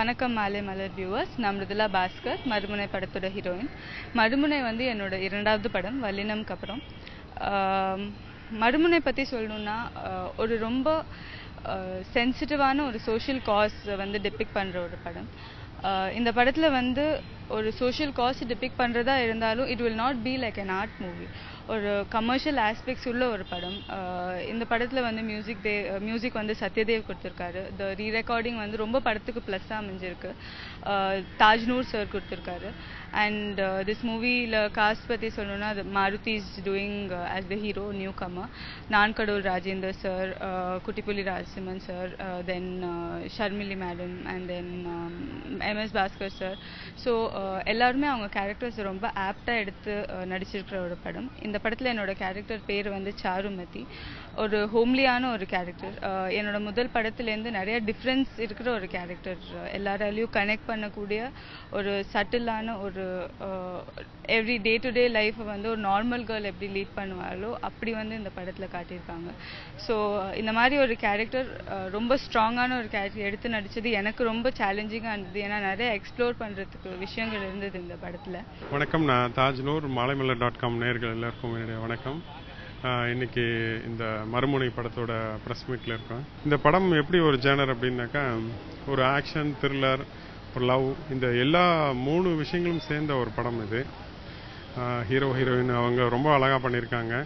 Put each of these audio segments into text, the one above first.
வணக்கம் மாலை மலர் வியூவர்ஸ் நான் மிருதுலா பாஸ்கர் மறுமுனை படத்தோட ஹீரோயின் மறுமுனை வந்து என்னோட இரண்டாவது படம் வல்லினம்க்கு அப்புறம் ஆம், மறுமுனை பற்றி சொல்லணும்னா ஆஹ், ஒரு ரொம்ப சென்சிட்டிவான ஒரு சோஷியல் காஸ் வந்து டிபிக் பண்ணுற ஒரு படம் ஆஹ், இந்த படத்தில் வந்து ஒரு சோஷியல் காஸ் டிபிக் பண்ணுறதா இருந்தாலும் it will not be like an art movie ஒரு கமர்ஷியல் ஆஸ்பெக்ட்ஸ் உள்ள ஒரு படம் ஆஹ் இந்த படத்தில் வந்து மியூசிக் தே மியூசிக் வந்து சத்யதேவ் கொடுத்துருக்காரு த ரீ ரெக்கார்டிங் வந்து ரொம்ப படத்துக்கு ப்ளஸ்ஸாக அமைஞ்சிருக்கு ஆஹ் தாஜ்நூர் சார் கொடுத்துருக்காரு அண்ட் திஸ் மூவியில் காஸ்ட் பற்றி சொல்லணும்னா அது Maruthi is doing as the hero newcomer Naan Kadavul Rajendar sir Kuttipuli Rajasimhan sir then Sharmili madam and then MS Bhaskar sir so எல்லாருமே அவங்க கேரக்டர்ஸ் ரொம்ப ஆப்டாக எடுத்து uh, நடிச்சிருக்கிற ஒரு படம் இந்த படத்தில் என்னோட கேரக்டர் பேர் வந்து சாருமதி ஒரு ஹோம்லியான ஒரு கேரக்டர் என்னோட முதல் படத்துலேருந்து நிறைய டிஃப்ரென்ஸ் இருக்கிற ஒரு கேரக்டர் எல்லாராலையும் கனெக்ட் பண்ணக்கூடிய ஒரு சட்டிலான ஒரு எவ்ரி டே டு டே லைஃப்பை வந்து ஒரு நார்மல் கேர்ள் எப்படி லீட் பண்ணுவாங்களோ அப்படி வந்து இந்த படத்தில் காட்டியிருக்காங்க ஸோ இந்த மாதிரி ஒரு கேரக்டர் ரொம்ப ஸ்ட்ராங்கான ஒரு கேரக்டர் எடுத்து நடிச்சது எனக்கு ரொம்ப சேலஞ்சிங்காக இருந்தது ஏன்னா நிறைய எக்ஸ்ப்ளோர் பண்ணுறதுக்கு விஷயங்கள் இருந்தது இந்த படத்தில் வணக்கம் நான் தாஜ்னூர் மாலைமலர் டாட் காம் நேர்கள் எல்லாருக்கும் என்னுடைய வணக்கம் ஆஹ் இன்னைக்கு இந்த மறுமுனை படத்தோட ப்ரெஸ் மீட்டில் இருக்கோம் இந்த படம் எப்படி ஒரு ஜேனர் அப்படின்னாக்கா ஒரு ஆக்ஷன் த்ரில்லர் ஒரு லவ் இந்த எல்லா மூணு விஷயங்களும் சேர்ந்த ஒரு படம் இது ஹீரோ ஹீரோயின் அவங்க ரொம்ப அழகாக பண்ணியிருக்காங்க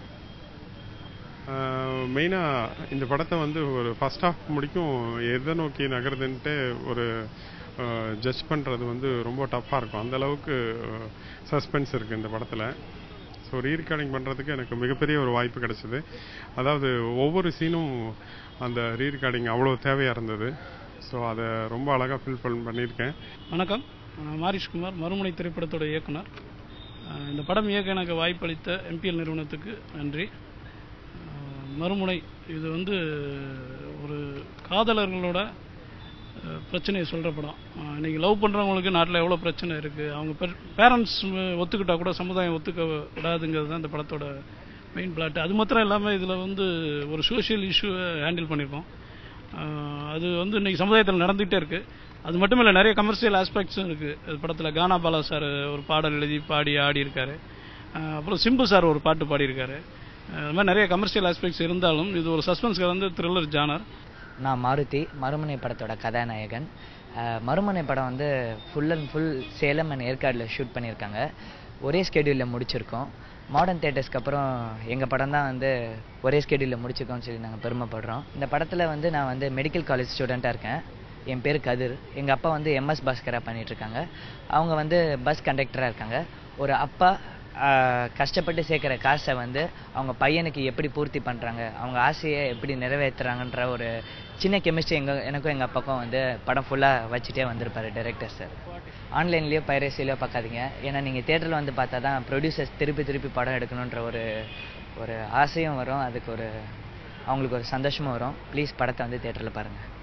மெயினாக இந்த படத்தை வந்து ஒரு ஃபர்ஸ்ட் ஹாஃப் முடிக்கும் எதை நோக்கி நகருதுன்ட்டு ஒரு ஜட்ஜ் பண்ணுறது வந்து ரொம்ப டஃப்பாக இருக்கும் அந்த அளவுக்கு சஸ்பென்ஸ் இருக்குது இந்த படத்தில் ஸோ ரீரெக்கார்டிங் பண்ணுறதுக்கு எனக்கு மிகப்பெரிய ஒரு வாய்ப்பு கிடைச்சிது அதாவது ஒவ்வொரு சீனும் அந்த ரீரெக்கார்டிங் அவ்வளோ தேவையாக இருந்தது ஸோ அதை ரொம்ப அழகாக ஃபில் பண்ண பண்ணியிருக்கேன் வணக்கம் நான் மாரிஷ்குமார் மறுமுனை திரைப்படத்தோட இயக்குனர் அஹ் இந்த படம் இயக்க எனக்கு வாய்ப்பளித்த எம்பிஎல் நிறுவனத்துக்கு நன்றி அஹ் மறுமுனை இது வந்து ஒரு காதலர்களோட அஹ், பிரச்சனையை சொல்கிற படம் அஹ் இன்னைக்கு லவ் பண்ணுறவங்களுக்கு நாட்டில் எவ்வளோ பிரச்சனை இருக்குது அவங்க பேரண்ட்ஸ் ஒத்துக்கிட்டா கூட சமுதாயம் ஒத்துக்க விடாதுங்கிறது தான் இந்த படத்தோட மெயின் பிளாட் அது மாத்திரம் இல்லாமல் இதில் வந்து ஒரு சோஷியல் இஷ்யூவை ஹேண்டில் பண்ணியிருக்கோம் அஹ் அது வந்து இன்னைக்கு சமுதாயத்தில் நடந்துகிட்டே இருக்கு அது மட்டும் இல்லை நிறைய கமர்ஷியல் ஆஸ்பெக்ட்ஸும் இருக்கு அது படத்தில் கானா பாலா சார் ஒரு பாடல் எழுதி பாடி ஆடி இருக்காரு அஹ் அப்புறம் சிம்பு சார் ஒரு பாட்டு பாடியிருக்காரு அஹ் அது மாதிரி நிறைய கமர்ஷியல் ஆஸ்பெக்ட்ஸ் இருந்தாலும் இது ஒரு சஸ்பென்ஸ் கலந்து த்ரில்லர் ஜானர் நான் மாருதி மறுமனை படத்தோட கதாநாயகன் அஹ் மறுமனை படம் வந்து full and full Salem and ஏற்காடில் ஷூட் பண்ணியிருக்காங்க ஒரே ஸ்கெடியூலில் முடிச்சிருக்கோம் மாடர்ன் தேட்டர்ஸ்க்கு அப்புறம் எங்கள் படம் தான் வந்து ஒரே ஸ்கெடியூலில் முடிச்சிருக்கோம்னு சொல்லி நாங்கள் பெருமைப்படுறோம் இந்த படத்தில் வந்து நான் வந்து மெடிக்கல் காலேஜ் ஸ்டூடெண்ட்டாக இருக்கேன் என் பேர் கதிர் எங்கள் அப்பா வந்து எம்எஸ் பாஸ்கரா பண்ணிட்டு இருக்காங்க அவங்க வந்து பஸ் கண்டக்டராக இருக்காங்க ஒரு அப்பா ஆஹ், கஷ்டப்பட்டு சேர்க்குற காசை வந்து அவங்க பையனுக்கு எப்படி பூர்த்தி பண்ணுறாங்க அவங்க ஆசையை எப்படி நிறைவேற்றுறாங்கன்ற ஒரு சின்ன கெமிஸ்ட்ரி எங்கள் எனக்கும் எங்கள் அப்பாவுக்கும் வந்து படம் ஃபுல்லாக வச்சுட்டே வந்திருப்பாரு டைரக்டர் சார் ஆன்லைன்லேயோ பைரசிலையோ பார்க்காதீங்க ஏன்னா நீங்கள் தேட்டரில் வந்து பார்த்தா தான் ப்ரொடியூசர்ஸ் திருப்பி திருப்பி படம் எடுக்கணுன்ற ஒரு ஒரு ஆசையும் வரும் அதுக்கு ஒரு அவங்களுக்கு ஒரு சந்தோஷமும் வரும் ப்ளீஸ் படத்தை வந்து தேட்டரில் பாருங்கள்